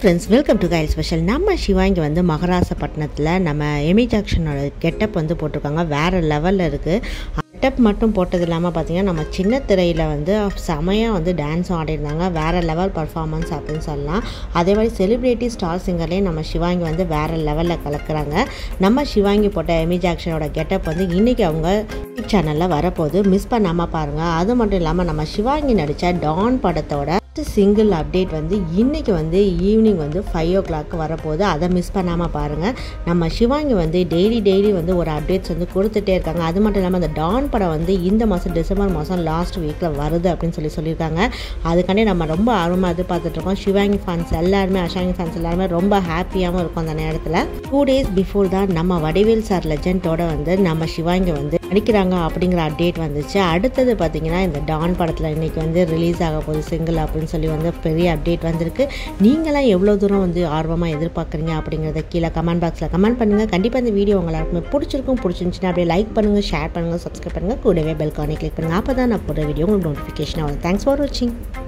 friends welcome to கைல் special நம்ம சிவாங்கி வந்து மகராசப்பட்டினத்தில் நம்ம எமி ஜாக்சனோட கெட்டப் வந்து போட்டிருக்காங்க வேறு லெவலில் இருக்குது கெட்டப் மட்டும் போட்டது இல்லாமல் பார்த்தீங்கன்னா நம்ம சின்ன திரையில் வந்து செமையாக வந்து டான்ஸும் ஆடிருந்தாங்க வேறு லெவல் பர்ஃபார்மன்ஸ் அப்படின்னு சொல்லலாம் அதே மாதிரி செலிப்ரிட்டி ஸ்டார் சிங்கர்லேயும் நம்ம சிவாங்கி வந்து வேறு லெவலில் கலக்குறாங்க நம்ம சிவாங்கி போட்ட எமி ஜாக்சனோட கெட்டப் வந்து இன்றைக்கி அவங்க சேனலில் வரப்போகுது மிஸ் பண்ணாமல் பாருங்கள் அது மட்டும் இல்லாமல் நம்ம சிவாங்கி நடித்த டான் படத்தோட சிங்கிள் அப்டேட் வந்து இன்றைக்கி வந்து ஈவினிங் வந்து ஃபைவ் ஓ கிளாக் வரப்போகுது அதை மிஸ் பண்ணாமல் பாருங்கள் நம்ம சிவாங்கி வந்து டெய்லி டெய்லி வந்து ஒரு அப்டேட்ஸ் வந்து கொடுத்துட்டே இருக்காங்க அது மட்டும் இல்லாமல் அந்த டான் படம் வந்து இந்த மாதம் டிசம்பர் மாதம் லாஸ்ட் வீக்கில் வருது அப்படின்னு சொல்லி சொல்லியிருக்காங்க அதுக்காண்டி நம்ம ரொம்ப ஆர்வமாக எதிர்பார்த்துட்ருக்கோம் சிவாங்கி ஃபேன்ஸ் எல்லாருமே அஷாங்கி ஃபேன்ஸ் எல்லாருமே ரொம்ப ஹாப்பியாகவும் இருக்கும் அந்த நேரத்தில் டூ டேஸ் பிஃபோர் தான் நம்ம வடிவேல் சார் லெஜண்டோட வந்து நம்ம சிவாங்கி வந்து நடிக்கிறாங்க அப்படிங்கிற அப்டேட் வந்துச்சு அடுத்தது பார்த்தீங்கன்னா இந்த டான் படத்தில் இன்றைக்கி வந்து ரிலீஸ் ஆக போகுது சிங்கிள் அப்படின்னு சொல்லி வந்து பெரிய அப்டேட் வந்திருக்கு நீங்களாம் எவ்வளோ தூரம் வந்து ஆர்வமாக எதிர்பார்க்குறீங்க அப்படிங்கிறத கீழே கமெண்ட் பாக்ஸில் கமெண்ட் பண்ணுங்கள் கண்டிப்பாக இந்த வீடியோ உங்களுக்கு பிடிச்சிருக்கும் பிடிச்சிருந்துச்சுன்னா அப்படியே லைக் பண்ணுங்கள் ஷேர் பண்ணுங்கள் சப்ஸ்கிரைப் பண்ணுங்கள் கூடவே பெல் கானே கிளிக் பண்ணுங்கள் அப்போ தான் நான் போடுற வீடியோ உங்களுக்கு நோட்டிஃபிகேஷன் ஆகும் தேங்க்ஸ் ஃபார் வாட்சிங்